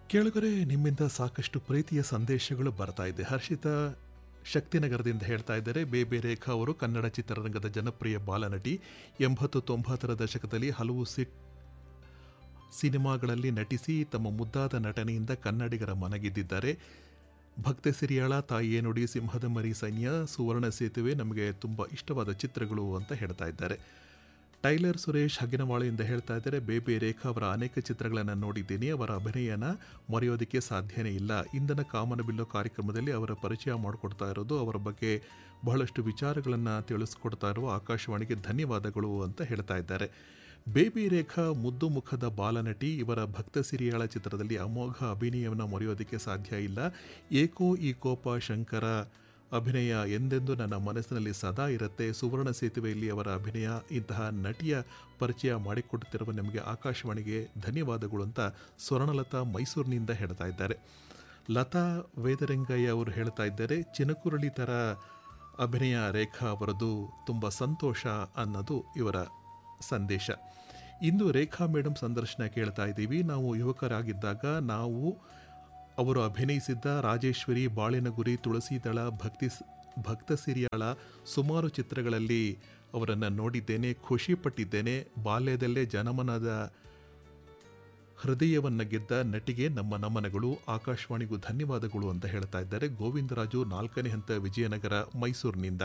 ಕೇಳುಗರೆ ನಿಮ್ಮಿಂದ ಸಾಕಷ್ಟು ಪ್ರೀತಿಯ ಸಂದೇಶಗಳು ಬರ್ತಾ ಇದೆ ಹರ್ಷಿತಾ ಶಕ್ತಿನಗರದಿಂದ ಹೇಳ್ತಾ ಇದ್ದಾರೆ ಬೇಬೆ ರೇಖಾ ಅವರು ಕನ್ನಡ ಚಿತ್ರರಂಗದ ಜನಪ್ರಿಯ ಬಾಲನಟಿ ಎಂಬತ್ತು ತೊಂಬತ್ತರ ದಶಕದಲ್ಲಿ ಹಲವು ಸಿಟ್ ಸಿನಿಮಾಗಳಲ್ಲಿ ನಟಿಸಿ ತಮ್ಮ ಮುದ್ದಾದ ನಟನೆಯಿಂದ ಕನ್ನಡಿಗರ ಮನಗೆದ್ದಿದ್ದಾರೆ ಭಕ್ತ ಸಿರಿಯಾಳ ತಾಯಿಯೇ ನುಡಿ ಸಿಂಹದ ಮರಿ ಸೈನ್ಯ ಸುವರ್ಣ ಸೇತುವೆ ನಮಗೆ ತುಂಬ ಇಷ್ಟವಾದ ಚಿತ್ರಗಳು ಅಂತ ಹೇಳ್ತಾ ಇದ್ದಾರೆ ಟೈಲರ್ ಸುರೇಶ್ ಹಗಿನವಾಳಿಯಿಂದ ಹೇಳ್ತಾ ಇದ್ದಾರೆ ಬೇಬೆ ರೇಖಾ ಅವರ ಅನೇಕ ಚಿತ್ರಗಳನ್ನು ನೋಡಿದ್ದೀನಿ ಅವರ ಅಭಿನಯನ ಮರೆಯೋದಕ್ಕೆ ಸಾಧ್ಯನೇ ಇಲ್ಲ ಇಂದನ ಕಾಮನಬಿಲ್ಲು ಕಾರ್ಯಕ್ರಮದಲ್ಲಿ ಅವರ ಪರಿಚಯ ಮಾಡಿಕೊಡ್ತಾ ಇರೋದು ಅವರ ಬಗ್ಗೆ ಬಹಳಷ್ಟು ವಿಚಾರಗಳನ್ನು ತಿಳಿಸ್ಕೊಡ್ತಾ ಇರುವ ಆಕಾಶವಾಣಿಗೆ ಧನ್ಯವಾದಗಳು ಅಂತ ಹೇಳ್ತಾ ಇದ್ದಾರೆ ಬೇಬಿ ರೇಖಾ ಮುದ್ದು ಮುಖದ ಬಾಲನಟಿ ಇವರ ಭಕ್ತ ಸಿರಿಯಾಳ ಚಿತ್ರದಲ್ಲಿ ಅಮೋಘ ಅಭಿನಯವನ್ನು ಮರೆಯೋದಕ್ಕೆ ಸಾಧ್ಯ ಇಲ್ಲ ಏಕೋ ಈ ಕೋಪ ಶಂಕರ ಅಭಿನಯ ಎಂದೆಂದು ನನ್ನ ಮನಸ್ಸಿನಲ್ಲಿ ಸದಾ ಇರುತ್ತೆ ಸುವರ್ಣ ಸೇತುವೆಯಲ್ಲಿ ಅವರ ಅಭಿನಯ ಇಂತಹ ನಟಿಯ ಪರಿಚಯ ಮಾಡಿಕೊಡುತ್ತಿರುವ ನಿಮಗೆ ಆಕಾಶವಾಣಿಗೆ ಧನ್ಯವಾದಗಳು ಅಂತ ಸ್ವರ್ಣಲತಾ ಮೈಸೂರಿನಿಂದ ಹೇಳ್ತಾ ಇದ್ದಾರೆ ಲತಾ ವೇದರಂಗಯ್ಯ ಅವರು ಹೇಳ್ತಾ ಇದ್ದಾರೆ ಚಿನಕುರಳಿ ಥರ ಅಭಿನಯ ರೇಖಾ ಅವರದು ತುಂಬ ಸಂತೋಷ ಅನ್ನೋದು ಇವರ ಸಂದೇಶ ಇಂದು ರೇಖಾ ಮೇಡಮ್ ಸಂದರ್ಶನ ಕೇಳ್ತಾ ಇದ್ದೀವಿ ನಾವು ಯುವಕರಾಗಿದ್ದಾಗ ನಾವು ಅವರು ಅಭಿನಯಿಸಿದ್ದ ರಾಜೇಶ್ವರಿ ಬಾಳಿನಗುರಿ ತುಳಸಿದಳ ಭಕ್ತಿ ಭಕ್ತ ಸಿರಿಯಾಳ ಸುಮಾರು ಚಿತ್ರಗಳಲ್ಲಿ ಅವರನ್ನು ನೋಡಿದ್ದೇನೆ ಖುಷಿಪಟ್ಟಿದ್ದೇನೆ ಬಾಲ್ಯದಲ್ಲೇ ಜನಮನದ ಹೃದಯವನ್ನು ಗೆದ್ದ ನಟಿಗೆ ನಮ್ಮ ನಮನಗಳು ಆಕಾಶವಾಣಿಗೂ ಧನ್ಯವಾದಗಳು ಅಂತ ಹೇಳ್ತಾ ಇದ್ದಾರೆ ಗೋವಿಂದರಾಜು ನಾಲ್ಕನೇ ಹಂತ ವಿಜಯನಗರ ಮೈಸೂರಿನಿಂದ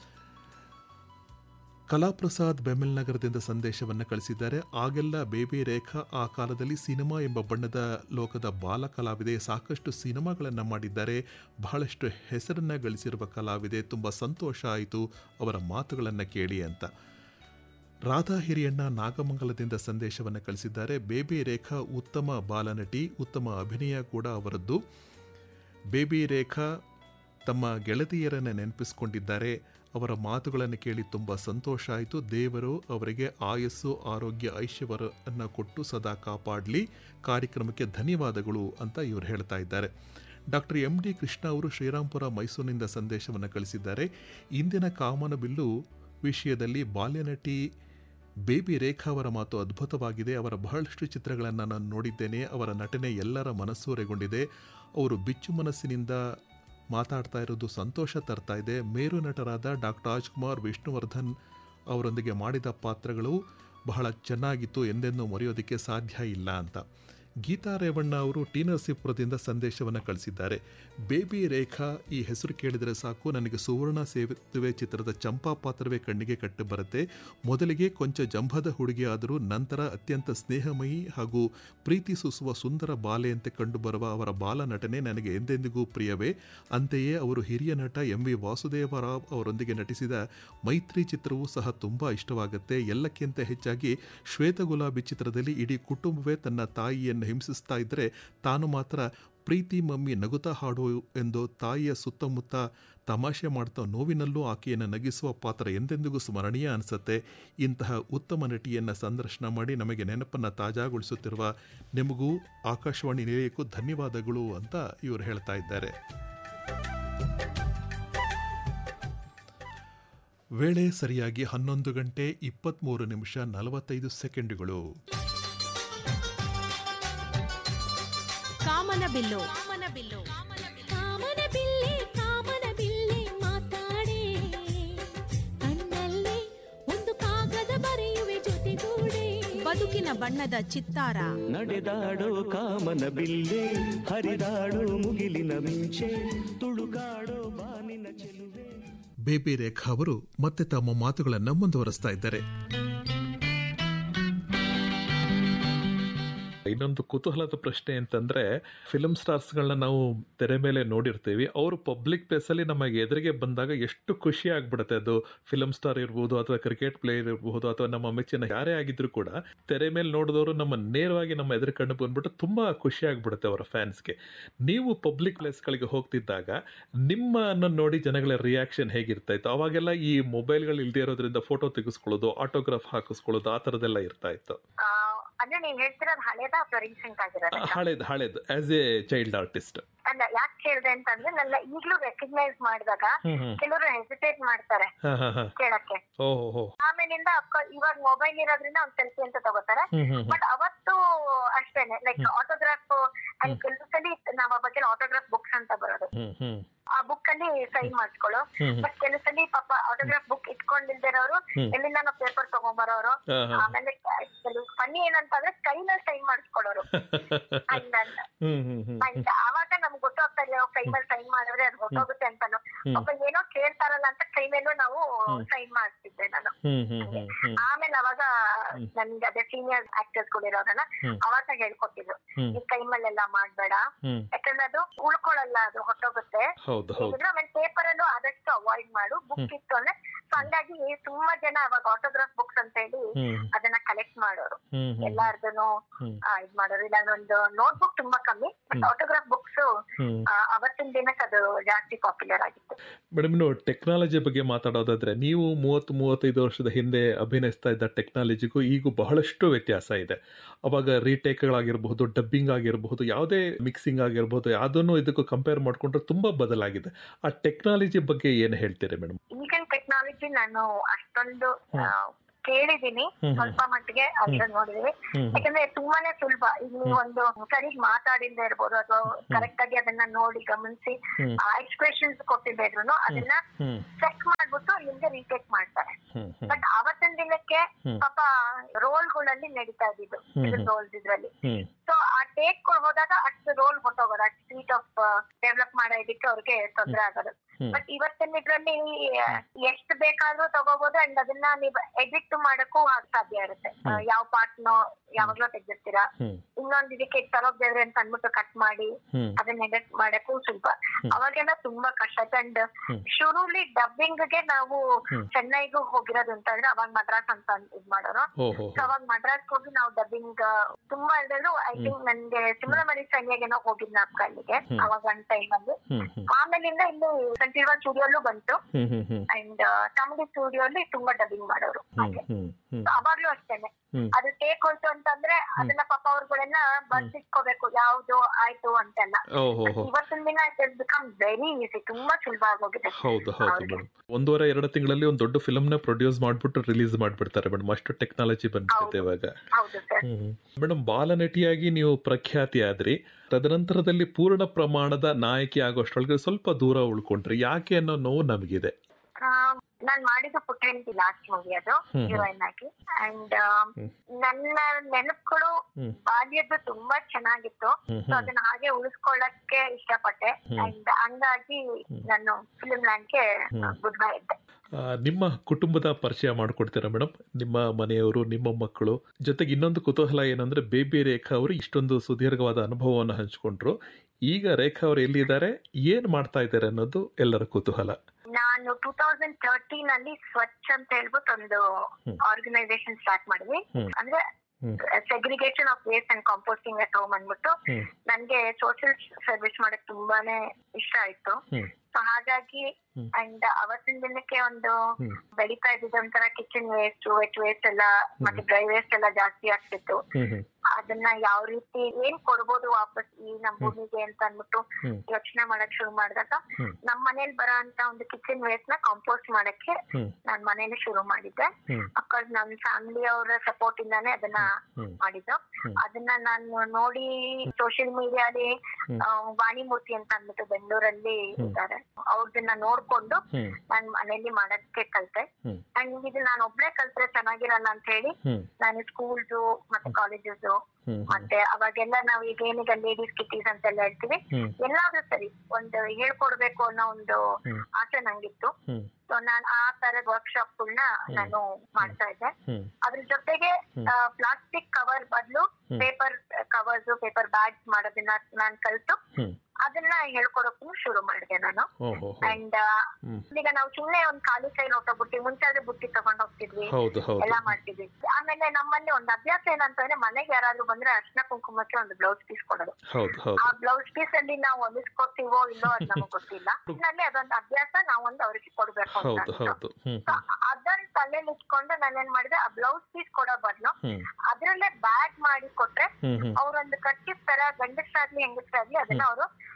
ಕಲಾಪ್ರಸಾದ್ ಬೆಮೆಲ್ ನಗರದಿಂದ ಸಂದೇಶವನ್ನು ಕಳಿಸಿದ್ದಾರೆ ಆಗೆಲ್ಲ ಬೇಬಿ ರೇಖಾ ಆ ಕಾಲದಲ್ಲಿ ಸಿನಿಮಾ ಎಂಬ ಬಣ್ಣದ ಲೋಕದ ಬಾಲ ಕಲಾವಿದೆ ಸಾಕಷ್ಟು ಸಿನಿಮಾಗಳನ್ನು ಮಾಡಿದ್ದಾರೆ ಬಹಳಷ್ಟು ಹೆಸರನ್ನು ಗಳಿಸಿರುವ ಕಲಾವಿದೆ ತುಂಬ ಸಂತೋಷ ಆಯಿತು ಅವರ ಮಾತುಗಳನ್ನು ಕೇಳಿ ಅಂತ ರಾಧಾ ಹಿರಿಯಣ್ಣ ನಾಗಮಂಗಲದಿಂದ ಸಂದೇಶವನ್ನು ಕಳಿಸಿದ್ದಾರೆ ಬೇಬಿ ರೇಖಾ ಉತ್ತಮ ಬಾಲನಟಿ ಉತ್ತಮ ಅಭಿನಯ ಕೂಡ ಅವರದ್ದು ಬೇಬಿ ರೇಖಾ ತಮ್ಮ ಗೆಳತಿಯರನ್ನು ನೆನಪಿಸಿಕೊಂಡಿದ್ದಾರೆ ಅವರ ಮಾತುಗಳನ್ನು ಕೇಳಿ ತುಂಬ ಸಂತೋಷ ಆಯಿತು ದೇವರು ಅವರಿಗೆ ಆಯಸ್ಸು ಆರೋಗ್ಯ ಐಶ್ವರ್ಯವನ್ನು ಕೊಟ್ಟು ಸದಾ ಕಾಪಾಡಲಿ ಕಾರ್ಯಕ್ರಮಕ್ಕೆ ಧನ್ಯವಾದಗಳು ಅಂತ ಇವರು ಹೇಳ್ತಾ ಇದ್ದಾರೆ ಡಾಕ್ಟರ್ ಎಂ ಡಿ ಕೃಷ್ಣ ಅವರು ಶ್ರೀರಾಂಪುರ ಮೈಸೂರಿನಿಂದ ಸಂದೇಶವನ್ನು ಕಳಿಸಿದ್ದಾರೆ ಇಂದಿನ ಕಾಮನಬಿಲ್ಲು ವಿಷಯದಲ್ಲಿ ಬಾಲ್ಯನಟಿ ಬೇಬಿ ರೇಖಾ ಅವರ ಮಾತು ಅದ್ಭುತವಾಗಿದೆ ಅವರ ಬಹಳಷ್ಟು ಚಿತ್ರಗಳನ್ನು ನಾನು ನೋಡಿದ್ದೇನೆ ಅವರ ನಟನೆ ಎಲ್ಲರ ಮನಸ್ಸೂರೆಗೊಂಡಿದೆ ಅವರು ಬಿಚ್ಚು ಮನಸ್ಸಿನಿಂದ ಮಾತಾಡ್ತಾ ಇರೋದು ಸಂತೋಷ ತರ್ತಾ ಇದೆ ಮೇರು ನಟರಾದ ಡಾಕ್ಟರ್ ರಾಜ್ಕುಮಾರ್ ವಿಷ್ಣುವರ್ಧನ್ ಅವರೊಂದಿಗೆ ಮಾಡಿದ ಪಾತ್ರಗಳು ಬಹಳ ಚೆನ್ನಾಗಿತ್ತು ಎಂದೆಂದೂ ಮರೆಯೋದಕ್ಕೆ ಸಾಧ್ಯ ಇಲ್ಲ ಅಂತ ಗೀತಾ ರೇವಣ್ಣ ಅವರು ಟಿ ನರಸೀಪುರದಿಂದ ಸಂದೇಶವನ್ನು ಕಳಿಸಿದ್ದಾರೆ ಬೇಬಿ ರೇಖಾ ಈ ಹೆಸರು ಕೇಳಿದರೆ ಸಾಕು ನನಗೆ ಸುವರ್ಣ ಸೇತುವೆ ಚಿತ್ರದ ಚಂಪಾ ಪಾತ್ರವೇ ಕಣ್ಣಿಗೆ ಕಟ್ಟು ಬರುತ್ತೆ ಮೊದಲಿಗೆ ಕೊಂಚ ಜಂಭದ ಹುಡುಗಿಯಾದರೂ ನಂತರ ಅತ್ಯಂತ ಸ್ನೇಹಮಯಿ ಹಾಗೂ ಪ್ರೀತಿಸುವ ಸುಂದರ ಬಾಲೆಯಂತೆ ಕಂಡುಬರುವ ಅವರ ಬಾಲ ನಟನೆ ನನಗೆ ಎಂದೆಂದಿಗೂ ಪ್ರಿಯವೇ ಅಂತೆಯೇ ಅವರು ಹಿರಿಯ ನಟ ಎಂ ವಿ ವಾಸುದೇವರಾವ್ ಅವರೊಂದಿಗೆ ನಟಿಸಿದ ಮೈತ್ರಿ ಚಿತ್ರವೂ ಸಹ ತುಂಬ ಇಷ್ಟವಾಗುತ್ತೆ ಎಲ್ಲಕ್ಕಿಂತ ಹೆಚ್ಚಾಗಿ ಶ್ವೇತ ಗುಲಾಬಿ ಚಿತ್ರದಲ್ಲಿ ಇಡೀ ಕುಟುಂಬವೇ ತನ್ನ ತಾಯಿಯನ್ನು ಹಿಂಸಿಸ್ತಾ ಇದ್ದರೆ ತಾನು ಮಾತ್ರ ಪ್ರೀತಿ ಮಮ್ಮಿ ನಗುತ್ತಾ ಹಾಡು ಎಂದು ತಾಯಿಯ ಸುತ್ತಮುತ್ತ ತಮಾಷೆ ಮಾಡ್ತಾ ನೋವಿನಲ್ಲೂ ಆಕೆಯನ್ನು ನಗಿಸುವ ಪಾತ್ರ ಎಂದೆಂದಿಗೂ ಸ್ಮರಣೀಯ ಅನಿಸುತ್ತೆ ಇಂತಹ ಉತ್ತಮ ನಟಿಯನ್ನು ಸಂದರ್ಶನ ಮಾಡಿ ನಮಗೆ ನೆನಪನ್ನು ತಾಜಾಗೊಳಿಸುತ್ತಿರುವ ನಿಮಗೂ ಆಕಾಶವಾಣಿ ನಿಲಯಕ್ಕೂ ಧನ್ಯವಾದಗಳು ಅಂತ ಇವರು ಹೇಳ್ತಾ ಇದ್ದಾರೆ ವೇಳೆ ಸರಿಯಾಗಿ ಹನ್ನೊಂದು ಗಂಟೆ ಇಪ್ಪತ್ತ್ಮೂರು ನಿಮಿಷ ನಲವತ್ತೈದು ಸೆಕೆಂಡುಗಳು ಕಾಮನ ಬಿಲ್ಲು ಕಾಮನ ಬಿಲ್ಲು ಕಾಮನ ಬಿಲ್ಲೆ ಕಾಮನ ಬಿಲ್ಲೆ ಮಾತಾಡೆ ಕಣ್ಣಲ್ಲಿ ಒಂದು ಕಾಗದ ಬರೆಯುವೆ ಜೊತೆಗೂಡೆ ಬದುಕಿನ ಬಣ್ಣದ ಚಿತ್ತಾರ ನಡೆದಾಡೋ ಕಾಮನ ಬಿಲ್ಲೆ ಹರಿದಾಡೋ ಮುಗಿಲಿನ ಮಿಂಚೆ ತುಳುಕಾಡೋ ಬಾನಿನ ಚೆಲುವೆ ಬೇಬಿ ರೇಖಾ ಅವರು ಮತ್ತೆ ತಮ್ಮ ಮಾತುಗಳನ್ನು ಮುಂದುವರಿಸ್ತಾ ಇದ್ದಾರೆ ಇನ್ನೊಂದು ಕುತೂಹಲದ ಪ್ರಶ್ನೆ ಅಂತಂದ್ರೆ ಫಿಲ್ಮ್ ಸ್ಟಾರ್ಸ್ ಗಳನ್ನ ನಾವು ತೆರೆ ಮೇಲೆ ನೋಡಿರ್ತೀವಿ ಅವರು ಪಬ್ಲಿಕ್ ಪ್ಲೇಸ್ ಅಲ್ಲಿ ನಮಗೆ ಎದುರಿಗೆ ಬಂದಾಗ ಎಷ್ಟು ಖುಷಿ ಆಗ್ಬಿಡುತ್ತೆ ಅದು ಫಿಲ್ಮ್ ಸ್ಟಾರ್ ಇರ್ಬೋದು ಅಥವಾ ಕ್ರಿಕೆಟ್ ಪ್ಲೇಯರ್ ಇರಬಹುದು ಅಥವಾ ನಮ್ಮ ಮೆಚ್ಚಿನ ಯಾರೇ ಆಗಿದ್ರು ಕೂಡ ತೆರೆ ಮೇಲೆ ನೋಡಿದವರು ನಮ್ಮ ನೇರವಾಗಿ ನಮ್ಮ ಎದುರು ಕಣ್ಣು ಬಂದ್ಬಿಟ್ಟು ತುಂಬಾ ಖುಷಿ ಆಗ್ಬಿಡುತ್ತೆ ಅವರ ಫ್ಯಾನ್ಸ್ಗೆ ನೀವು ಪಬ್ಲಿಕ್ ಪ್ಲೇಸ್ಗಳಿಗೆ ಹೋಗ್ತಿದ್ದಾಗ ನಿಮ್ಮನ್ನು ನೋಡಿ ಜನಗಳ ರಿಯಾಕ್ಷನ್ ಹೇಗಿರ್ತಾ ಇತ್ತು ಅವಾಗೆಲ್ಲ ಈ ಮೊಬೈಲ್ಗಳು ಇಲ್ದೇ ಇರೋದ್ರಿಂದ ಫೋಟೋ ತೆಗೆಸ್ಕೊಳ್ಳೋದು ಆಟೋಗ್ರಾಫ್ ಹಾಕಿಸ್ಕೊಳ್ಳೋದು ಆ ಥರದ್ದೆಲ್ಲ ಇರ್ತಾ ಇತ್ತು ಆ, ಅಂದ್ರೆ ನೀವ್ ಹೇಳ್ತಿರೋದು ಹಳೇದ ಅಥವಾ ರೀಸೆಂಟ್ ಆಗಿರೋದ ಹಳೇದು ಹಳೇದು ಆಸ್ ಎ ಚೈಲ್ಡ್ ಆರ್ಟಿಸ್ಟ್ ಅಲ್ಲ ಯಾಕೆ ಕೇಳಿದೆ ಅಂತಂದ್ರೆ ನನ್ನ ಈಗ್ಲೂ ರೆಕಗ್ನೈಸ್ ಮಾಡಿದಾಗ ಹ್ಮ್ ಹ್ಮ್ ಕೆಲವರು ಹೆಸಿಟೇಟ್ ಮಾಡ್ತಾರೆ ಹಾ ಹಾ ಹಾ ಕೇಳಕ್ಕೆ ಓಹೋ ಹೋ ಆಮೇಲಿಂದ ಅಫ್ಕೋರ್ಸ್ ಇವಾಗ ಮೊಬೈಲ್ ಇರೋದ್ರಿಂದ ಒಂದ್ ಸೆಲ್ಫಿ ಅಂತ ತಗೋತಾರೆ ಹ್ಮ್ ಹ್ಮ್ ಹ್ಮ್ ಬಟ್ ಅವತ್ತು ಅಷ್ಟೇನೆ ಲೈಕ್ ಆಟೋಗ್ರಾಫ್ ಅಂಡ್ ಕೆಲಸದಲ್ಲಿ ನಾವ್ ಆ ಬಗ್ಗೆ ಆಟೋಗ್ರಾಫ್ ಬುಕ್ಸ್ ಅಂತ ಬರೋದು ಹ್ಮ್ ಹ್ಮ್ ಆ ಬುಕ್ ಅಲ್ಲಿ ಸೈನ್ ಮಾಡಿಸ್ಕೊಳ್ಳೋ ಹ್ಮ್ ಹ್ಮ್ ಬಟ್ ಕೆಲಸದಲ್ಲಿ ಪಾಪ ಆಟೋಗ್ರಾಫ್ ಬುಕ್ ಇಟ್ಕೊಂಡಿಲ್ದಿರೋರು ಹ್ಮ್. ಎಲ್ಲಿಂದ ಪೇಪರ್ ತಗೊಂಬರೋರು ಹಾ ಹಾ ಆಮೇಲೆ ಫನ್ನಿ ಏನಂತಂದ್ರೆ ಕೈನಲ್ಲಿ ಸೈನ್ ಮಾಡಿಸ್ಕೊಳ್ಳೋರು and hmm hmm hmm and ಅವಾಗ ನಮ್ಗೆ ಗೊತ್ತಾಗ್ತಾ ಇಲ್ಲ ಕೈ ಮೇಲೆ ಸೈನ್ ಮಾಡಿದ್ರೆ ಅದು ಗೊತ್ತಾಗುತ್ತೆ ಅಂತಾನು ಪಾಪ ಏನೋ ಕೇಳ್ತಾರಲ್ಲ ಅಂತ ಕೈ ಮೇಲೂ ನಾವು ಸೈನ್ ಮಾಡ್ತಿದ್ದೆ ನಾನು ಹ್ಮ್ ಹ್ಮ್ ಹ್ಮ್ ಹ್ಮ್ ಆಮೇಲೆ ಅವಾಗ ನನ್ಗೆ ಅದೇ ಸೀನಿಯರ್ ಆಕ್ಟರ್ಸ್ ಗಳು ಇರೋರಲ್ಲ ಹ್ಮ್. ಅವಾಗ ಹೇಳ್ಕೊಟ್ಟಿದ್ರು ಹ್ಮ್. ಈ ಕೈ ಮೇಲೆಲ್ಲ ಮಾಡ್ಬೇಡ ಹ್ಮ್ ಯಾಕಂದ್ರೆ ಅದು ಉಳ್ಕೊಳಲ್ಲ ಅದು ಹೊಟ್ಟೋಗುತ್ತೆ ಹೌದು ಹೌದು ಇದ್ರ ಆಮೇಲೆ ಪೇಪರ್ ಅಲ್ಲೂ ಆದಷ್ಟು ಅವಾಯ್ಡ್ ಮಾಡು ಬುಕ್ ಇತ್ತು ಅಂದ್ರೆ ಸೊ ಹಂಗಾಗಿ ತುಂಬಾ ಜನ ಅವಾಗ ಆಟೋಗ್ರಾಫ್ ಬುಕ್ಸ್ ಅಂತ ಹೇಳಿ ಹ್ಮ್ ಅದನ್ನ ಕಲೆಕ್ಟ್ ಮಾಡೋರು ಹ್ಮ್ ಹ್ಮ್ ಎಲ್ಲಾರ್ದುನು ಹ್ಮ್. ಆ, ಇದ್ ಮಾಡೋರು ಇಲ್ಲ ಒಂದು ನೋಟ್ ಬುಕ್ ತುಂಬಾ ಕಮ್ಮಿ ಬಟ್ ಆಟೋಗ್ರಾಫ್ ಬುಕ್ಸ್ ಹ್ಮ್ ಅವತ್ತಿನ ದಿನಕ್ಕೆ ಅದು ಜಾಸ್ತಿ ಪಾಪ್ಯುಲರ್ ಆಗಿತ್ತು ಮೇಡಮ್ ನೀವು ಟೆಕ್ನಾಲಜಿ ಬಗ್ಗೆ ಮಾತಾಡೋದಾದ್ರೆ ನೀವು ಮೂವತ್ತು ಮೂವತ್ತೈದು ವರ್ಷದ ಹಿಂದೆ ಅಭಿನಯಿಸ್ತಾ ಇದ್ದ ಟೆಕ್ನಾಲಜಿಗೂ ಈಗೂ ಬಹಳಷ್ಟು ವ್ಯತ್ಯಾಸ ಇದೆ ಅವಾಗ ರೀಟೇಕ್ಗಳಾಗಿರಬಹುದು ಡಬ್ಬಿಂಗ್ ಆಗಿರಬಹುದು ಯಾವುದೇ ಮಿಕ್ಸಿಂಗ್ ಆಗಿರಬಹುದು ಯಾವುದನ್ನು ಇದಕ್ಕೂ ಕಂಪೇರ್ ಮಾಡಿಕೊಂಡ್ರೆ ತುಂಬಾ ಬದಲಾಗಿದೆ ಆ ಟೆಕ್ನಾಲಜಿ ಬಗ್ಗೆ ಏನು ಹೇಳ್ತೀರಿ ಮೇಡಮ್ ಈಗಿನ ಟೆಕ್ನಾಲಜಿ ನಾನು ಅಷ್ಟೊಂದು ಆ, ಕೇಳಿದೀನಿ ಹ್ಮ್. ಸ್ವಲ್ಪ ಮಟ್ಟಿಗೆ ಅದ್ರ ನೋಡಿದೀನಿ ಹ್ಮ್. ಯಾಕಂದ್ರೆ ತುಂಬಾನೇ ಸುಲಭ ಈಗ ನೀವು ಒಂದು ಸರಿ ಮಾತಾಡಿಲ್ದೇ ಇರ್ಬೋದು ಅಥವಾ ಕರೆಕ್ಟ್ ಆಗಿ ಅದನ್ನ ನೋಡಿ ಗಮನಿಸಿ ಹ್ಮ್. ಆ ಎಕ್ಸ್ಪ್ರೆಷನ್ಸ್ ಕೊಟ್ಟಿದ್ದೆ ಇದ್ರು ಅದನ್ನ ಹ್ಮ್ ಚೆಕ್ ಮಾಡ್ಬಿಟ್ಟು ನಿಮ್ಗೆ ರೀಟೇಕ್ ಮಾಡ್ತಾರೆ ಹ್ಮ್ ಹ್ಮ್ ಬಟ್ ಅವತ್ತಿನ ದಿನಕ್ಕೆ ಹ್ಮ್. ಪಾಪ ರೋಲ್ಗಳಲ್ಲಿ ನಡೀತಾ ಇದ್ದಿದ್ದು ಹ್ಮ್. ರೋಲ್ಸ್ ಇದ್ರಲ್ಲಿ ಹ್ಮ್ ಸೊ ಆ ಟೇಕ್ ಹೋದಾಗ ಅಷ್ಟು ರೋಲ್ ಹೊಟ್ಟೋಗೋದು ಅಷ್ಟು ಸ್ಪೀಡ್ ಆಫ್ ಡೆವಲಪ್ ಮಾಡೋದಕ್ಕೆ ಅವ್ರಿಗೆ ತೊಂದರೆ ಆಗೋದು ಹ್ಮ್. ಬಟ್ ಇವತ್ತಿನ ಇದ್ರಲ್ಲಿ ಎಷ್ಟು ಬೇಕಾದ್ರೂ ತಗೋಬಹುದು ಅಂಡ್ ಅದನ್ನ ನೀವು ಎಡಿಟ್ ಮಾಡಕ್ಕೂ ಸಾಧ್ಯ ಇರುತ್ತೆ ಆ, ಯಾವ ಪಾರ್ಟ್ನೋ ಯಾವಾಗ್ಲೂ ತೆಗೆದಿರ್ತೀರಾ ಹ್ಮ್ ಇನ್ನೊಂದು ಇದಕ್ಕೆ ತರೋಗ್ದೇವ್ರೆ ಅಂತ ಅಂದ್ಬಿಟ್ಟು ಕಟ್ ಮಾಡಿ ಹ್ಮ್ ಅದನ್ನ ಎಡಿಟ್ ಮಾಡಕ್ಕೂ ಸುಲಭ ಅವಾಗೆಲ್ಲ ತುಂಬಾ ಕಷ್ಟ ಅಂಡ್ ಹ್ಮ್. ಶುರುಲಿ ಡಬ್ಬಿಂಗ್ ಗೆ ನಾವು ಹ್ಮ್. ಚೆನ್ನೈಗೂ ಹೋಗಿರೋದು ಅಂತಂದ್ರೆ ಅವಾಗ ಮದ್ರಾಸ್ ಅಂತ ಇದ್ ಮಾಡೋರು ಓಹೋ ಸೊ ಅವಾಗ ಮದ್ರಾಸ್ ಹೋಗಿ ನಾವು ಡಬ್ಬಿಂಗ್ ತುಂಬಾ ಹೇಳಿದ್ರು ಐ ಥಿಂಕ್ ನನ್ಗೆ ಸಿಮಲಮರಿ ಸೈನ್ಯಾಗೇನೋ ಹೋಗಿದ್ ನಾಪ್ಕ ಅಲ್ಲಿಗೆ ಹ್ಮ್. ಅವಾಗ ಒಂದ್ ಟೈಮ್ ಅಲ್ಲಿ ಹ್ಮ್ ಹ್ಮ್ ಆಮೇಲಿಂದ ಇಲ್ಲಿ ಸಂಜೀವ ಸ್ಟುಡಿಯೋಲ್ಲೂ ಬಂತು hmm hmm hmm and comedy studio ಅಲ್ಲಿ ತುಂಬಾ ಡಬ್ಬಿಂಗ್ ಮಾಡೋರು ಹ್ಮ್ ಹಾಗೆ ಹ್ಮ್ ಹ್ಮ್ So ಅವಾಗ್ಲೂ ಅಷ್ಟೇನೆ ಹ್ಮ್. ಅದು ಟೇಕ್ ಹೋಯ್ತು ಅಂತಂದ್ರೆ ಅದನ್ನ ಪಾಪ ಅವ್ರುಗಳೆಲ್ಲ ಬರ್ಸಿಟ್ಕೋಬೇಕು ಯಾವ್ದು ಆಯ್ತು ಅಂತೆಲ್ಲ ಓಹೋ ಹೋ ಇವತ್ತಿನ ದಿನ ಇಟ್ ಬಿಕಮ್ ವೆರಿ ಈಸಿ ತುಂಬಾ ಸುಲಭ ಆಗೋಗಿದೆ ಹೌದು ಹೌದು ಮೇಡಮ್ ಒಂದೂವರೆ ಎರಡು ತಿಂಗಳಲ್ಲಿ ಒಂದು ದೊಡ್ಡ ಫಿಲ್ಮ್ನ ಪ್ರೊಡ್ಯೂಸ್ ಮಾಡ್ಬಿಟ್ಟು ರಿಲೀಸ್ ಮಾಡ್ಬಿಡ್ತಾರೆ ಮೇಡಮ್ ಅಷ್ಟು ಟೆಕ್ನಾಲಜಿ ಬಂದ್ಬಿಟ್ಟಿದೆ ಇವಾಗ ಹೌದು ಸರ್ ಮೇಡಮ್ ಬಾಲನಟಿಯಾಗಿ ನೀವು ಪ್ರಖ್ಯಾತಿ ಆದ್ರಿ ತದನಂತರದಲ್ಲಿ ಪೂರ್ಣ ಪ್ರಮಾಣದ ನಾಯಕಿ ಆಗೋಷ್ಟ್ರೊಳಗೆ ಸ್ವಲ್ಪ ದೂರ ಉಳ್ಕೊಂಡ್ರಿ ಯಾಕೆ ಅನ್ನೋ ನೋವು ನಮಗಿದೆ ನಾನ್ ಮಾಡಿದ್ದು ಪುಟ್ಟಂತಿ ಲಾಸ್ಟ್ ಮೂವಿ ಅದು ಹ್ಮ್. ಹೀರೋಯಿನ್ ಆಗಿ ಅಂಡ್ ಹ್ಮ್. ನನ್ನ ನೆನಪುಗಳು ಹ್ಮ್. ಬಾಲ್ಯದ್ದು ತುಂಬಾ ಚೆನ್ನಾಗಿತ್ತು ಹ್ಮ್ ಸೊ ಅದನ್ನ ಹಾಗೆ ಉಳಿಸ್ಕೊಳ್ಳಕ್ಕೆ ಇಷ್ಟಪಟ್ಟೆ ಹ್ಮ್. ಅಂಡ್ ಹಂಗಾಗಿ ನಾನು ಫಿಲ್ಮ್ ಲ್ಯಾಂಡ್ಗೆ ಗುಡ್ ಬೈ ಇದ್ದೆ ಆ, ನಿಮ್ಮ ಕುಟುಂಬದ ಪರಿಚಯ ಮಾಡ್ಕೊಡ್ತೀರಾ ಮೇಡಮ್ ನಿಮ್ಮ ಮನೆಯವರು ನಿಮ್ಮ ಮಕ್ಕಳು ಜೊತೆಗೆ ಇನ್ನೊಂದು ಕುತೂಹಲ ಏನಂದ್ರೆ ಬೇಬಿ ರೇಖಾ ಅವರು ಇಷ್ಟೊಂದು ಸುದೀರ್ಘವಾದ ಅನುಭವವನ್ನು ಹಂಚಿಕೊಂಡ್ರು ಈಗ ರೇಖಾ ಅವರು ಎಲ್ಲಿದ್ದಾರೆ ಏನ್ ಮಾಡ್ತಾ ಇದ್ದಾರೆ ಅನ್ನೋದು ಎಲ್ಲರ ಕುತೂಹಲ ನಾನು ಟೂ ತೌಸಂಡ್ ತರ್ಟೀನ್ ಅಲ್ಲಿ ಸ್ವಚ್ಛ ಅಂತ ಹೇಳ್ಬಿಟ್ಟು ಒಂದು ಹ್ಮ್. ಆರ್ಗನೈಸೇಷನ್ ಸ್ಟಾರ್ಟ್ ಮಾಡಿದ್ವಿ ಹ್ಮ್. ಅಂದ್ರೆ hmm. Segregation of waste and composting at home ಅಂದ್ಬಿಟ್ಟು ಹ್ಮ್. ನನ್ಗೆ ಸೋಷಿಯಲ್ ಸರ್ವಿಸ್ ಮಾಡಕ್ ತುಂಬಾನೇ ಇಷ್ಟ ಆಯ್ತು ಹ್ಮ್. ಸೊ ಹಾಗಾಗಿ ಹ್ಮ್. ಅಂಡ್ ಅವತ್ತಿನ ದಿನಕ್ಕೆ ಒಂದು ಹ್ಮ್. ಬೆಳೀತಾ ಇದ್ದಿದ್ದ ಒಂಥರ ಕಿಚನ್ ವೇಸ್ಟ್ ವೆಟ್ ವೇಸ್ಟ್ ಎಲ್ಲ ಮತ್ತೆ ಡ್ರೈ ವೇಸ್ಟ್ ಎಲ್ಲ ಜಾಸ್ತಿ ಆಗ್ತಿತ್ತು ಹ್ಮ್ ಹ್ಮ್ ಅದನ್ನ ಯಾವ ರೀತಿ ಏನ್ ಕೊಡ್ಬೋದು ವಾಪಸ್ ಈ ನಮ್ ಭೂಮಿಗೆ ಅಂತ ಅಂದ್ಬಿಟ್ಟು ಹ್ಮ್. ಯೋಚನೆ ಮಾಡಕ್ ಶುರು ಮಾಡಿದಾಗ ಹ್ಮ್. ನಮ್ ಮನೇಲಿ ಬರೋ ಅಂತ ಒಂದು ಕಿಚನ್ ವೇಸ್ಟ್ ನ ಕಾಂಪೋಸ್ಟ್ ಮಾಡಕ್ಕೆ ಹ್ಮ್. ನಾನ್ ಮನೇಲಿ ಶುರು ಮಾಡಿದ್ದೆ ಹ್ಮ್. ಅಫ್ಕೋರ್ಸ್ ನಮ್ ಫ್ಯಾಮಿಲಿ ಅವರ ಸಪೋರ್ಟ್ ಇಂದಾನೆ ಅದನ್ನ ಹ್ಮ್. ಮಾಡಿದ್ದು ಹ್ಮ್. ಅದನ್ನ ನಾನು ನೋಡಿ ಸೋಷಿಯಲ್ ಮೀಡಿಯಾಲಿ ಹ್ಮ್. ವಾಣಿಮೂರ್ತಿ ಅಂತ ಅಂದ್ಬಿಟ್ಟು ಬೆಂಗಳೂರಲ್ಲಿ ಇದ್ದಾರೆ ಅವ್ರದನ್ನ ನೋಡ್ಕೊಂಡು ಹ್ಮ್. ನಾನ್ ಮನೇಲಿ ಮಾಡಕ್ಕೆ ಕಲ್ತೆ ಹ್ಮ್. ಅಂಡ್ ಇದು ನಾನು ಒಬ್ಳೆ ಕಲ್ತ್ರೆ ಚೆನ್ನಾಗಿರಲ್ಲ ಅಂತ ಹೇಳಿ ಹ್ಮ್. ನಾನು ಸ್ಕೂಲ್ಸ್ ಮತ್ತೆ ಕಾಲೇಜಸ್ ಹ್ಮ್. ಮತ್ತೆ ಅವಾಗೆಲ್ಲ ನಾವು ಈಗ ಏನೀಗ ಲೇಡೀಸ್ ಕಿಟೀಸ್ ಅಂತೆಲ್ಲ ಹೇಳ್ತೀವಿ ಹ್ಮ್. ಎಲ್ಲಾದ್ರೂ ಸರಿ ಒಂದು ಹೇಳ್ಕೊಡ್ಬೇಕು ಅನ್ನೋ ಒಂದು ಹ್ಮ್. ಆಸೆ ನಂಗಿತ್ತು ಹ್ಮ್. ಸೊ ನಾನ್ ಆ ತರದ ವರ್ಕ್ಶಾಪ್ ಗಳನ್ನ ನಾನು ಮಾಡ್ತಾ ಇದ್ದೆ ಹ್ಮ್. ಅದ್ರ ಜೊತೆಗೆ ಪ್ಲಾಸ್ಟಿಕ್ ಕವರ್ ಬದಲು hmm. Paper covers paper bags ಮಾಡೋದನ್ನ ನಾನ್ ಕಲ್ತು ಹ್ಮ್. ಅದನ್ನ ಹೇಳ್ಕೊಡಕ್ಕೂ ಶುರು ಮಾಡಿದೆ ನಾನು ಓಹೋ ಅಂಡ್ ಹ್ಮ್. ಈಗ ನಾವು ಸುಮ್ನೆ ಒಂದ್ ಖಾಲಿ ಕೈ ಹೊಟ್ಟೋ ಬುಟ್ಟಿ ಮುಂಚೆ ಆದ್ರೆ ಬುಟ್ಟಿ ತಗೊಂಡ್ ಹೋಗ್ತಿದ್ವಿ ಹೌದು ಹೌದು ಎಲ್ಲ ಮಾಡ್ತಿದ್ವಿ ಆಮೇಲೆ ನಮ್ಮಲ್ಲಿ ಒಂದು ಅಭ್ಯಾಸ ಏನಂತಂದ್ರೆ ಮನೆಗೆ ಯಾರಾದ್ರೂ ಬಂದ್ರೆ ಅರ್ಶನ ಕುಂಕುಮಕ್ಕೆ ಒಂದು ಬ್ಲೌಸ್ ಪೀಸ್ ಕೊಡೋದು ಹೌದು ಹೌದು ಆ ಬ್ಲೌಸ್ ಪೀಸ್ ಅಲ್ಲಿ ನಾವು ಹೊಲಿಸ್ಕೊತೀವೋ ಇಲ್ಲೋ ಅದು ನಮಗೆ ಗೊತ್ತಿಲ್ಲ ನಲ್ಲಿ ಅದೊಂದು ಅಭ್ಯಾಸ ನಾವೊಂದು ಅವ್ರಿಗೆ ಕೊಡ್ಬೇಕು ಅಂತ ಹೌದು ಅನ್ಸ್ತು. ಹೌದು ಹ್ಮ್ So, ಅದನ್ನ ತಲೆಯಲ್ಲಿ ಇಟ್ಕೊಂಡು ನಾನೇನ್ ಮಾಡಿದೆ ಆ ಬ್ಲೌಸ್ ಪೀಸ್ ಕೊಡೋ ಬದಲು ಹ್ಮ್ ಅದ್ರಲ್ಲೇ ಬ್ಯಾಗ್ ಮಾಡಿ ಕೊಟ್ರೆ ಹ್ಮ್ ಹ್ಮ್ ಅವ್ರೊಂದು ಕಟ್ಟಿಸ್ ತರ ಗಂಡಸಾಗ್ಲಿ ಹೆಂಗಸಾಗ್ಲಿ ಅದನ್ನ ಅವರು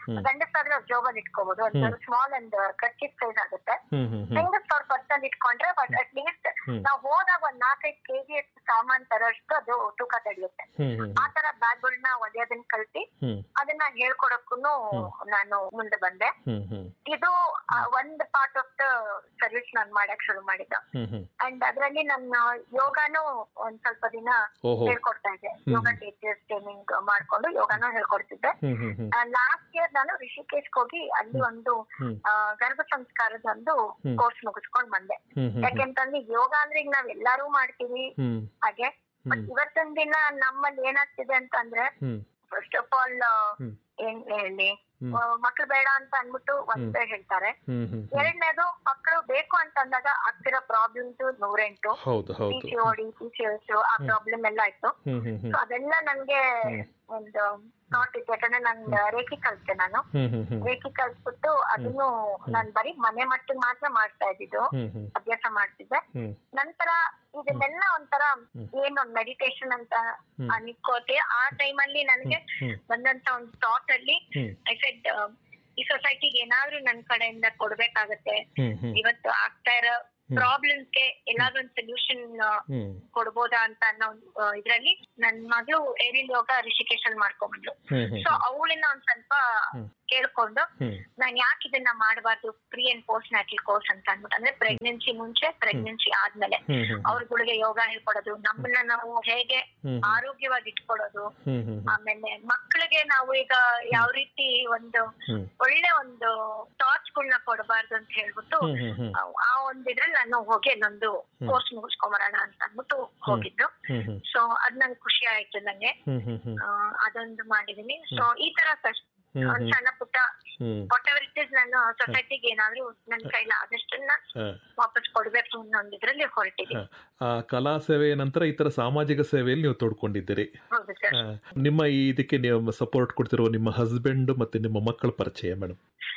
ಗಂಡಸಾದ್ರೆ ಅವ್ರ ಜೋಬಲ್ಲಿ ಇಟ್ಕೋಬಹುದು ಒಂದು ಸ್ಮಾಲ್ ಅಂಡ್ ಕರ್ಚಿಪ್ ಸೈಜ್ ಆಗುತ್ತೆ ಹ್ಮ್ ಹ್ಮ್ ಹ್ಮ್ ಹೆಂಗಸ್ ಅವ್ರ ಪರ್ಸನ್ ಇಟ್ಕೊಂಡ್ರೆ ಬಟ್ ಅಟ್ ಲೀಸ್ಟ್ ನಾವು ಹೋದಾಗ ಒಂದ್ ನಾಲ್ಕೈದು ಕೆಜಿ ಅಷ್ಟು ಸಾಮಾನ್ ತರೋಷ್ಟು ಅದು ತೂಕ ತಡೆಯುತ್ತೆ ಹ್ಮ್ ಹ್ಮ್ ಆ ತರ ಬ್ಯಾಗ್ಗಳನ್ನ ಒಡೆಯೋದನ್ನ ಕಲ್ತಿ ಹ್ಮ್ ಅದನ್ನ ಹೇಳ್ಕೊಡಕ್ಕೂ ನಾನು ಮುಂದೆ ಬಂದೆ ಹ್ಮ್ ಹ್ಮ್ ಇದು ಆ, ಒಂದ್ ಪಾರ್ಟ್ ಆಫ್ ದ ಸರ್ವಿಸ್ ನಾನ್ ಮಾಡಕ್ ಶುರು ಮಾಡಿದ್ದು ಹ್ಮ್ ಹ್ಮ್ ಅಂಡ್ ಅದ್ರಲ್ಲಿ ನನ್ನ ಯೋಗಾನು ಒಂದ್ ಸ್ವಲ್ಪ ದಿನ ಓಹೋ ಹೇಳ್ಕೊಡ್ತಾ ಇದ್ದೆ ಯೋಗ ಟೀಚರ್ಸ್ ಟ್ರೈನಿಂಗ್ ಮಾಡ್ಕೊಂಡು ಯೋಗಾನು ಹೇಳ್ಕೊಡ್ತಿದ್ದೆ ಹ್ಮ್ ಹ್ಮ್ ಹ್ಮ್ ಲಾಸ್ಟ್ ಇಯರ್ ನಾನು ರಿಷಿಕೇಶ್ಗೆ ಹೋಗಿ ಅಲ್ಲಿ ಒಂದು ಹ್ಮ್. ಆ, ಗರ್ಭ ಸಂಸ್ಕಾರದ ಒಂದು ಹ್ಮ್. ಕೋರ್ಸ್ ಮುಗಿಸ್ಕೊಂಡ್ ಬಂದೆ ಹ್ಮ್ ಹ್ಮ್ ಯಾಕೆಂತಂದ್ರೆ ಯೋಗ ಅಂದ್ರೆ ಈಗ ನಾವ್ ಎಲ್ಲಾರು ಮಾಡ್ತೀವಿ ಹ್ಮ್ ಹಾಗೆ ಬಟ್ ಇವತ್ತಿನ ದಿನ ನಮ್ಮಲ್ಲಿ ಏನಾಗ್ತಿದೆ ಅಂತಂದ್ರೆ hmm first of all hmm. ಏನ್ ಹೇಳಿ ಹ್ಮ್. ಮಕ್ಳು ಬೇಡ ಅಂತ ಅನ್ಬಿಟ್ಟು ಒಂದ್ ಹೇಳ್ತಾರೆ ಹ್ಮ್ ಹ್ಮ್ ಹ್ಮ್ ಎರಡನೇದು ಮಕ್ಕಳು ಬೇಕು ಅಂತ ಅಂದಾಗ ಆಗ್ತಿರೋ ಪ್ರಾಬ್ಲಮ್ಸ್ ನೂರೆಂಟು ಹೌದು ಪಿ ಹೌದು ಸಿ ಓಡಿ ಪಿ ಸಿ ಆ ಪ್ರಾಬ್ಲಮ್ ಎಲ್ಲ ಇತ್ತು ಹ್ಮ್ ಹ್ಮ್ ಹ್ಮ್ ಸೊ ಅದೆಲ್ಲ ನನ್ಗೆ ಒಂದು ಥಾಟ್ ಇತ್ತು ಯಾಕಂದ್ರೆ ನನ್ ರೇಖಿ ಕಲ್ತೆ ನಾನು ಹ್ಮ್ ಹ್ಮ್ ಹ್ಮ್ ರೇಖಿ ಕಲ್ಸ್ಬಿಟ್ಟು ಅದನ್ನು ನಾನ್ ಬರೀ ಮನೆ ಮಟ್ಟಿಗೆ ಮಾತ್ರ ಮಾಡ್ತಾ ಇದ್ದಿದ್ದು ಹ್ಮ್ ಹ್ಮ್ ಅಭ್ಯಾಸ ಮಾಡ್ತಿದ್ದೆ ಹ್ಮ್ ನಂತರ ಇದನ್ನೆಲ್ಲ ಒಂಥರ ಏನು ಮೆಡಿಟೇಷನ್ ಅಂತ ಅನ್ಕೋತಿ ಆ ಟೈಮಲ್ಲಿ ನನಗೆ ಹ್ಮ್. ಬಂದಂತ ಒಂದು ಥಾಟ್ ಅಲ್ಲಿ ಹ್ಮ್. ಐ ಸೆಡ್ ಈ ಸೊಸೈಟಿಗೆ ಏನಾದ್ರೂ ನನ್ ಕಡೆಯಿಂದ ಕೊಡ್ಬೇಕಾಗತ್ತೆ ಹ್ಮ್ ಹ್ಮ್ ಇವತ್ತು ಆಗ್ತಾ ಇರೋ ಪ್ರಾಬ್ಲಮ್ಸ್ಗೆ ಏನಾದ್ರೂ ಒಂದು ಸೊಲ್ಯೂಷನ್ ಹ್ಮ್ ಕೊಡ್ಬೋದಾ ಅಂತ ಅನ್ನೋ ಒಂದು, ಆ, ಇದ್ರಲ್ಲಿ ನನ್ ಮಗಳು ಏರಿಲ್ ಯೋಗ ರಿಷಿಕೇಶನ್ ಮಾಡ್ಕೊಂಡ್ಬಂದ್ಲು ಹ್ಮ್ ಹ್ಮ್ ಸೊ ಅವಳಿನ ಒಂದ್ ಸ್ವಲ್ಪ ಕೇಳ್ಕೊಂಡು ಹ್ಮ್. ನಾನ್ ಯಾಕೆ ಇದನ್ನ ಮಾಡಬಾರ್ದು pre and post natal course ಅಂತ ಅಂದ್ಬಿಟ್ಟು ಅಂದ್ರೆ ಪ್ರೆಗ್ನೆನ್ಸಿ ಮುಂಚೆ ಪ್ರೆಗ್ನೆನ್ಸಿ ಆದ್ಮೇಲೆ ಹ್ಮ್ ಹ್ಮ್ ಅವ್ರಗಳಿಗೆ ಯೋಗ ಹೇಳ್ಕೊಡೋದು ನಮ್ಮನ್ನ ನಾವು ಹೇಗೆ ಹ್ಮ್. ಆರೋಗ್ಯವಾಗಿ ಇಟ್ಕೊಳ್ಳೋದು ಹ್ಮ್ ಹ್ಮ್ ಆಮೇಲೆ ಮಕ್ಕಳಿಗೆ ನಾವು ಈಗ ಯಾವ ರೀತಿ ಒಂದು ಹ್ಮ್. ಒಳ್ಳೆ ಒಂದು ಥಾಟ್ಸ್ ಗಳನ್ನ ಕೊಡಬಾರ್ದು ಅಂತ ಹೇಳ್ಬಿಟ್ಟು ಹ್ಮ್ ಹ್ಮ್ ಹ್ಮ್ ಆ- ಆ ಒಂದ್ ಇದ್ರಲ್ಲಿ ನಾನು ಹೋಗಿ ಅಲ್ಲೊಂದು ಕೋರ್ಸ್ ಮುಗಿಸ್ಕೊಂಬರೋಣ ಅಂತ ಅಂದ್ಬಿಟ್ಟು ಹೋಗಿದ್ದು ಹ್ಮ್ ಹ್ಮ್ ಸೊ ಅದ್ ನಂಗೆ ಖುಷಿ ಆಯ್ತು ನಂಗೆ ಹ್ಮ್ ಹ್ಮ್ ಹ್ಮ್ ಆ, ಅದೊಂದು ಮಾಡಿದೀನಿ ಸೊ ಈ ತರ ಫಸ್ಟ್ ಹ್ಮ್ ಒಂದ್ ಹ್ಮ್ ಸಣ್ಣ ಪುಟ್ಟ hmm whatever it is ನಾನು ಸೊಸೈಟಿಗೆ ಏನಾದ್ರೂ ನನ್ ಕೈಲ ಆದಷ್ಟನ್ನ ಹಾ. ವಾಪಸ್ ಕೊಡ್ಬೇಕು ಅನ್ನೋ ಒಂದ್ ಇದ್ರಲ್ಲಿ ಹೊರಟಿದ್ದೀನಿ ಆ ಕಲಾ ಸೇವೆಯ ನಂತರ ಈ ತರ ಸಾಮಾಜಿಕ ಸೇವೆಯಲ್ಲಿ ನೀವು ತೊಡ್ಕೊಂಡಿದ್ದೀರಿ ಹೌದು ಸರ್ ಆ, ನಿಮ್ಮ ಈ ಇದಕ್ಕೆ ನೀವು ಸಪೋರ್ಟ್ ಕೊಡ್ತಿರುವ ನಿಮ್ಮ ಹಸ್ಬೆಂಡ್ ಮತ್ತೆ ನಿಮ್ಮ ಮಕ್ಕಳ ಪರಿಚಯ ಮೇಡಮ್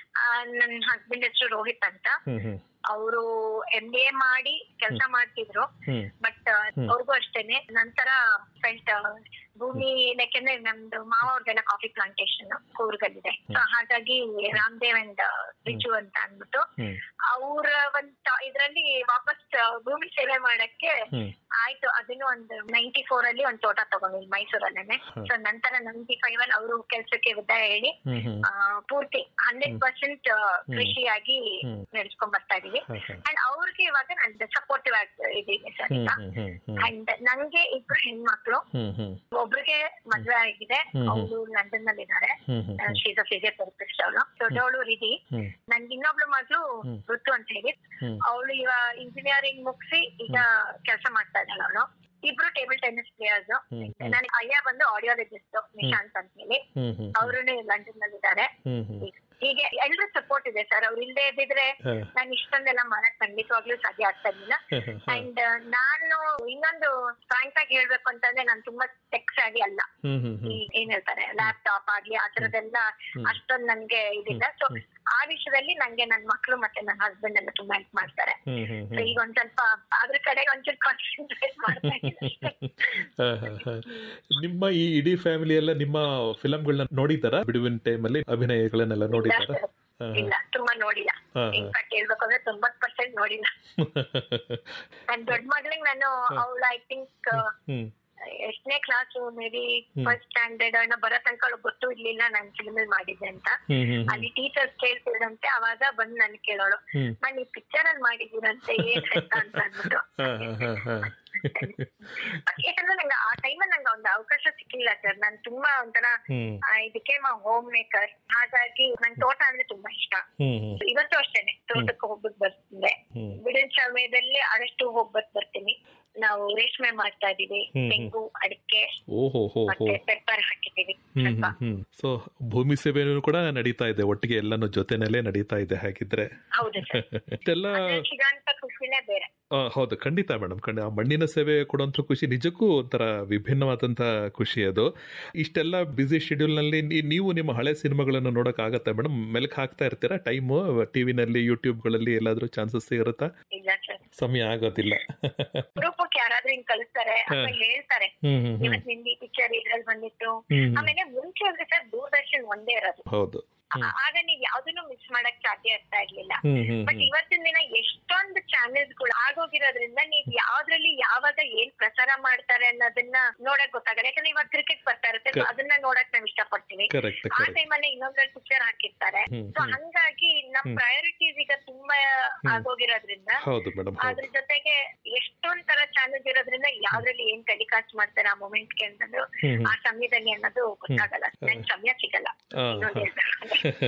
ನನ್ನ ಹಸ್ಬೆಂಡ್ ಹೆಸರು ರೋಹಿತ್ ಅಂತ ಹ್ಮ್ ಹ್ಮ್ ಅವರು ಎಂ ಬಿ ಎ ಮಾಡಿ ಕೆಲಸ ಮಾಡ್ತಿದ್ರು ಹ್ಮ್ ಬಟ್ ಅವ್ರಿಗೂ ಅಷ್ಟೇನೆ ನಂತರ ಫೆಲ್ಟ್ ಭೂಮಿ ಯಾಕೆಂದ್ರೆ ನಮ್ದು ಮಾವ ಅವ್ರದೆಲ್ಲ ಕಾಫಿ ಪ್ಲಾಂಟೇಶನ್ ಕೂರ್ಗಲ್ಲಿದೆ ಸೊ ಹಾಗಾಗಿ ರಾಮದೇವ್ ಅಂಡ್ ಬಿಜು ಅಂತ ಅಂದ್ಬಿಟ್ಟು ಹ್ಮ್ ಅವ್ರ ಒಂದ್ ಇದ್ರಲ್ಲಿ ವಾಪಸ್ ಭೂಮಿ ಸೇವೆ ಮಾಡಕ್ಕೆ ಹ್ಮ್ ಆಯ್ತು ಅದನ್ನು ಒಂದು ನೈಂಟಿ ಫೋರ್ ಅಲ್ಲಿ ಒಂದ್ ತೋಟ ತಗೊಂಡಿದ್ವಿ ಮೈಸೂರಲ್ಲೇನೆ ಸೊ ನಂತರ ನೈಂಟಿ ಫೈವ್ ಅಲ್ಲಿ ಅವರು ಕೆಲ್ಸಕ್ಕೆ ವಿದಾಯ ಹೇಳಿ ಹ್ಮ್ ಹ್ಮ್ ಆ, ಪೂರ್ತಿ ಹಂಡ್ರೆಡ್ ಪರ್ಸೆಂಟ್ ಕೃಷಿಯಾಗಿ ಹ್ಮ್. ನಡೆಸ್ಕೊಂಡ್ ಬರ್ತಾ ಇದೀವಿ ಹಾ, ಹಾ. ಅಂಡ್ ಅವ್ರಿಗೆ ಇವಾಗ ನಾನು ಸಪೋರ್ಟಿವ್ ಆಗಿ ಇದೀನಿ ಸರ್ ಹ್ಮ್ ಈಗ ಹ್ಮ್ ಹ್ಮ್ ಹ್ಮ್ ಅಂಡ್ ನಂಗೆ ಇಬ್ರು ಹೆಣ್ಮಕ್ಳು ಹ್ಮ್ ಹ್ಮ್ ಒಬ್ರಿಗೆ ಮದ್ವೆ ಆಗಿದೆ ಹ್ಮ್. ಅವಳು ಲಂಡನ್ ನಲ್ಲಿ ಇದ್ದಾರೆ ಹ್ಮ್ hmm hmm she's a physiotherapist ಅವಳು ದೊಡ್ಡವಳು ರಿಧಿ ಹ್ಮ್ ನನ್ಗೆ ಇನ್ನೊಬ್ಳು ಮಗಳು ಋತು ಅಂತ ಹೇಳಿ ಹ್ಮ್. ಅವಳು ಇವಾಗ ಇಂಜಿನಿಯರಿಂಗ್ ಮುಗಿಸಿ ಈಗ ಕೆಲಸ ಮಾಡ್ತಾ ಇದ್ದಾಳೆ ಅವಳು ಇಬ್ರು ಟೇಬಲ್ ಟೆನ್ನಿಸ್ ಪ್ಲೇಯರ್ಸ್ ಹ್ಮ್. ನನಗೆ ಅಯ್ಯ ಬಂದು ಆಡಿಯಾಲಜಿಸ್ಟ್ ನಿಶಾಂತ್ ಅಂತ ಹೇಳಿ ಹ್ಮ್ ಹ್ಮ್ ಅವರು ಲಂಡನ್ ನಲ್ಲಿ ಇದ್ದಾರೆ ಹ್ಮ್ ಹ್ಮ್ ಹೀಗೆ ಎಲ್ರ ಸಪೋರ್ಟ್ ಇದೆ ಸರ್ ಅವ್ರು ಇಲ್ಲದೆ ಇದ್ದಿದ್ರೆ ಹಾ. ನಾನು ಇಷ್ಟೊಂದೆಲ್ಲ ಮಾಡಕ್ ಖಂಡಿತವಾಗ್ಲೂ ಸಾಧ್ಯ ಆಗ್ತಾ ಇರ್ಲಿಲ್ಲ ಹ್ಮ್ ಅಂಡ್ ನಾನು ಇನ್ನೊಂದು ಫ್ರಾಂಕ್ ಆಗಿ ಹೇಳ್ಬೇಕು ಅಂತಂದ್ರೆ ನಾನು ತುಂಬಾ ಟೆಕ್ಸ್ ಆಗಿ ಅಲ್ಲ ಹ್ಮ್ ಹ್ಮ್ ಈ ಏನ್ ಹೇಳ್ತಾರೆ ಲ್ಯಾಪ್ಟಾಪ್ ಆಗ್ಲಿ ಆ ತರದೆಲ್ಲ ಅಷ್ಟೊಂದ್ ನನ್ಗೆ ಇದಿಲ್ಲ ಸೊ ಆ ವಿಷಯದಲ್ಲಿ ನಂಗೆ ನನ್ ಮಕ್ಳು ಮತ್ತೆ ನನ್ನ ಹಸ್ಬೆಂಡ್ ಎಲ್ಲ ತುಂಬಾ ಹೆಲ್ಪ್ ಮಾಡ್ತಾರೆ ಹ್ಮ್ ಹ್ಮ್ So ಈಗ ಒಂದ್ ಸ್ವಲ್ಪ ಅದ್ರ ಕಡೆಗೆ ಒಂಚೂರು ಕಾನ್ಸಂಟ್ರೇಟ್ ಮಾಡ್ತಾ ಇದ್ದೀನಿ ಅಷ್ಟೇ. ಹಾ, ಹಾ, ಹಾ. ನಿಮ್ಮ ಈ ಇಡೀ ಫ್ಯಾಮಿಲಿ ಎಲ್ಲ ನಿಮ್ಮ ಫಿಲಂಗಳನ್ನ ನೋಡಿದಾರ ಬಿಡುವಿನ ಟೈಮಲ್ಲಿ ಅಭಿನಯಗಳನ್ನೆಲ್ಲ ನೋಡಿದಾರ ಇಲ್ಲ ತುಂಬಾ ನೋಡಿಲ್ಲ ಹಾ, ಹಾ. ಇನ್ಫ್ಯಾಕ್ಟ್ ಹೇಳ್ಬೇಕು ಅಂದ್ರೆ ತೊಂಬತ್ ಪರ್ಸೆಂಟ್ ನೋಡಿಲ್ಲ ನನ್ ದೊಡ್ಡ ಮಗಳಿಗೆ ನಾನು ಅವಳು ಐ ಥಿಂಕ್ ಹ್ಮ್ ಎಷ್ಟನೇ class maybe first standard ಏನೋ ಬರೋ ತನಕ ಅವ್ಳಿಗ್ ಗೊತ್ತು ಇರ್ಲಿಲ್ಲ ನಾನು ಫಿಲ್ಮ್ ಮಾಡಿದ್ದೆ ಅಂತ ಹ್ಮ್ ಹ್ಮ್ ಅಲ್ಲಿ ಟೀಚರ್ಸ್ ಕೇಳ್ತಿದ್ರಂತೆ ಅವಾಗ ಬಂದ್ ನನ್ ಕೇಳೋಳು ಹ್ಮ್. ನಾನು ಈ ಪಿಕ್ಚರ್ ಅಲ್ಲಿ ಮಾಡಿದ್ದೀರಂತೆ ಏನ್ ಅಂತ ಅಂತ ಅಂದ್ಬಿಟ್ಟು ಹಾ, ಹಾ, ಹಾ, ಹಾ. ಯಾಕಂದ್ರೆ ನಂಗೆ ಆ ಟೈಮಲ್ಲಿ ನಂಗೆ ಒಂದು ಅವಕಾಶ ಸಿಕ್ಕಿಲ್ಲ ಸರ್ ನಾನು ತುಂಬಾ ಒಂಥರ ಹ್ಮ್ ಇದಕ್ಕೆ ಹೋಮ್ ಮೇಕರ್ ಹಾಗಾಗಿ ನಂಗೆ ತೋಟ ಅಂದ್ರೆ ತುಂಬಾ ಇಷ್ಟ ಹ್ಮ್ ಹ್ಮ್ ಇವತ್ತು ಅಷ್ಟೇನೆ ತೋಟಕ್ಕೆ ಹೋಗ್ಬಿಟ್ಟು ಬರ್ತಿದ್ದೆ ಹ್ಮ್. ಬಿಡಿನ ಸಮಯದಲ್ಲಿ ಆದಷ್ಟು ಹೋಗ್ಬಿಟ್ಟು ಬರ್ತೀನಿ ನಾವು ರೇಷ್ಮೆ ಮಾಡ್ತಾ ಇದೀವಿ ಹ್ಮ್. ತೆಂಗು ಅಡಿಕೆ ಓಹೋ ಹೋ ಹೋ ಮತ್ತೆ ಪೆಪ್ಪರ್ ಹಾಕಿದೀವಿ ಹ್ಮ್ ಸ್ವಲ್ಪ ಹ್ಮ್ ಹ್ಮ್ ಸೊ ಭೂಮಿ ಸೇವೆನೂ ಕೂಡ ನಡೀತಾ ಇದೆ ಒಟ್ಟಿಗೆ ಎಲ್ಲಾನು ಜೊತೆನಲ್ಲೇ ನಡೀತಾ ಇದೆ ಹಾಗಿದ್ರೆ ಹೌದು ಸರ್ ಇಷ್ಟೆಲ್ಲ ಸಿಗಂತ ಖುಷಿನೇ ಬೇರೆ ಆ, ಹೌದು ಖಂಡಿತ ಮೇಡಮ್ ಖಂಡಿತ ಆ ಮಣ್ಣಿನ ಸೇವೆ ಕೊಡುವಂಥ ಖುಷಿ ನಿಜಕ್ಕೂ ಒಂಥರ ವಿಭಿನ್ನವಾದಂಥ ಖುಷಿ ಅದು ಇಷ್ಟೆಲ್ಲ ಬ್ಯುಸಿ ಶೆಡ್ಯೂಲ್ನಲ್ಲಿ ನೀವು ನಿಮ್ಮ ಹಳೆ ಸಿನಿಮಾಗಳನ್ನು ನೋಡಕ್ ಆಗತ್ತಾ ಮೇಡಮ್ ಮೆಲಕ್ ಹಾಕ್ತಾ ಇರ್ತೀರಾ ಟೈಮು ಟಿವಿನಲ್ಲಿ ಯೂಟ್ಯೂಬ್ಗಳಲ್ಲಿ ಎಲ್ಲಾದ್ರೂ ಚಾನ್ಸಸ್ ಇರುತ್ತಾ ಇಲ್ಲ ಸರ್ ಸಮಯ ಆಗೋದಿಲ್ಲ ರೂಪಕ್ಕೆ ಯಾರಾದ್ರೂ ಹಿಂಗ್ ಕಳಿಸ್ತಾರೆ ಅಥವಾ ಹೇಳ್ತಾರೆ ಹ್ಮ್ ಹ್ಮ್ ಹ್ಮ್ ಇವತ್ ನಿಮ್ದು ಪಿಕ್ಚರ್ ಇದ್ರಲ್ಲಿ ಬಂದಿತ್ತು ಹ್ಮ್ ಹ್ಮ್. ಆಮೇಲೆ ಮುಂಚೆ ಅಂದ್ರೆ ಸರ್ ದೂರದರ್ಶನ್ ಒಂದೇ ಇರೋದು ಹೌದು ಆ- ಆಗ ನೀವ್ ಯಾವ್ದನ್ನು ಮಿಸ್ ಮಾಡಕ್ ಸಾಧ್ಯ ಇರ್ತಾ ಇರ್ಲಿಲ್ಲ ಹ್ಮ್ ಹ್ಮ್ ಬಟ್ ಇವತ್ತಿನ ದಿನ ಎಷ್ಟೊಂದು ಚಾನೆಲ್ಸ್ಗಳು ಆಗೋಗಿರೋದ್ರಿಂದ ನೀವ್ ಯಾವ್ದ್ರಲ್ಲಿ ಯಾವಾಗ ಏನ್ ಪ್ರಸಾರ ಮಾಡ್ತಾರೆ ಅನ್ನೋದನ್ನ ನೋಡಕ್ ಗೊತ್ತಾಗಲ್ಲ ಯಾಕಂದ್ರೆ ಇವಾಗ ಕ್ರಿಕೆಟ್ ಬರ್ತಾ ಇರುತ್ತೆ so Correct. ಅದನ್ನ ನೋಡಕ್ ನಾವ್ ಇಷ್ಟಪಡ್ತೀವಿ ಕರೆಕ್ಟ್ ಆ ಕರೆಕ್ಟ್ ಟೈಮಲ್ಲಿ ಇನ್ನೊಂದ್ರಲ್ಲಿ ಪಿಕ್ಚರ್ ಹಾಕಿರ್ತಾರೆ ಹ್ಮ್, ಸೊ ಹ್ಮ್. ಹಂಗಾಗಿ ನಮ್ ಹ್ಮ್. ಪ್ರಯಾರಿಟೀಸ್ ಈಗ ತುಂಬಾ ಆಗೋಗಿರೋದ್ರಿಂದ ಹೌದು ಮೇಡಮ್ ಹೌದು ಅದ್ರ ಜೊತೆಗೆ ಎಷ್ಟೊಂದ್ ತರ ಚಾನೆಲ್ಸ್ ಇರೋದ್ರಿಂದ ಯಾವ್ದ್ರಲ್ಲಿ ಏನ್ ಟೆಲಿಕಾಸ್ಟ್ ಮಾಡ್ತಾರೆ ಆ ಮೂಮೆಂಟ್ಗೆ ಅನ್ನೋದು ಹ್ಮ್ ಹ್ಮ್ ಆ ಸಮಯದಲ್ಲಿ ಅನ್ನೋದು ಗೊತ್ತಾಗಲ್ಲ ನನ್ ಸಮಯ ಸಿಗಲ್ಲ ಆ, ಇನ್ನೊಂದ್ ಹಾ. ಹೇಳ್ಬೇಕು.